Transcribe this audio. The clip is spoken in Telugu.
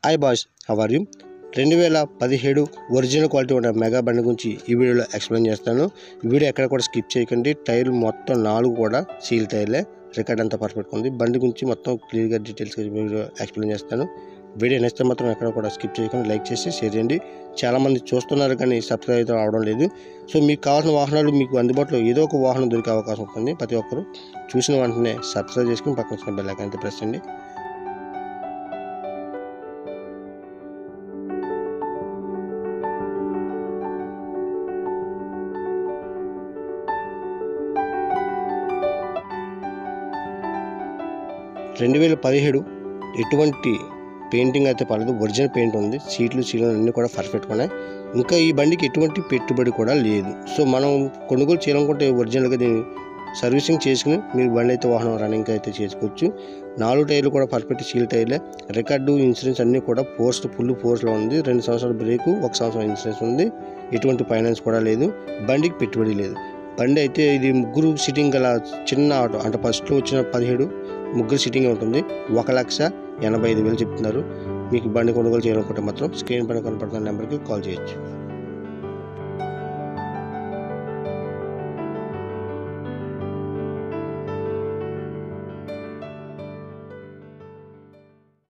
హాయ్ బాయ్స్ హవర్ యూ రెండు వేల పదిహేడు ఒరిజినల్ క్వాలిటీ ఉన్న మెగా బండి గురించి ఈ వీడియోలో ఎక్స్ప్లెయిన్ చేస్తాను ఈ వీడియో ఎక్కడ కూడా స్కిప్ చేయకండి టైర్లు మొత్తం నాలుగు కూడా సీల్ టైర్లే రికార్డ్ అంతా పర్ఫెక్ట్ ఉంది బండి గురించి మొత్తం క్లియర్గా డీటెయిల్స్గా వీడియో ఎక్స్ప్లెయిన్ చేస్తాను వీడియో నచ్చితే మాత్రం ఎక్కడ కూడా స్కిప్ చేయకుండా లైక్ చేసి షేర్ చేయండి చాలామంది చూస్తున్నారు కానీ సబ్స్క్రైబ్ అయితే అవడం లేదు సో మీకు కావాల్సిన వాహనాలు మీకు అందుబాటులో ఏదో ఒక వాహనం దొరికే అవకాశం ఉంటుంది ప్రతి ఒక్కరు చూసిన వెంటనే సబ్స్క్రైబ్ చేసుకుని పక్కన వచ్చిన బెల్ ఐకాన్ అయితే ప్రెస్ చేయండి రెండు వేల పదిహేడు ఎటువంటి పెయింటింగ్ అయితే పడలేదు ఒరిజినల్ పెయింట్ ఉంది సీట్లు సీట్లు అన్నీ కూడా పర్ఫెక్ట్గా ఉన్నాయి ఇంకా ఈ బండికి ఎటువంటి పెట్టుబడి కూడా లేదు సో మనం కొనుగోలు చేయాలనుకుంటే ఒరిజినల్గా దీన్ని సర్వీసింగ్ చేసుకుని మీరు బండి అయితే వాహనం రన్నింగ్ అయితే చేసుకోవచ్చు నాలుగు టైర్లు కూడా పర్ఫెక్ట్ సీల్ టైర్లే రికార్డు ఇన్సూరెన్స్ అన్నీ కూడా పోస్ట్ ఫుల్ పోస్ట్లో ఉంది రెండు సంవత్సరాల బ్రేకు ఒక సంవత్సరం ఇన్సూరెన్స్ ఉంది ఎటువంటి ఫైనాన్స్ కూడా లేదు బండికి పెట్టుబడి లేదు బండి అయితే ఇది ముగ్గురు సిట్టింగ్ గల చిన్న ఆటో అంటే ఫస్ట్లో వచ్చిన పదిహేడు ముగ్గురు సిట్టింగ్ ఉంటుంది ఒక లక్ష ఎనభై ఐదు వేలు చెప్తున్నారు మీకు బండి కొనుగోలు చేయాలనుకుంటే మాత్రం స్క్రీన్ పైన కనపడుతున్న నెంబర్కి కాల్ చేయొచ్చు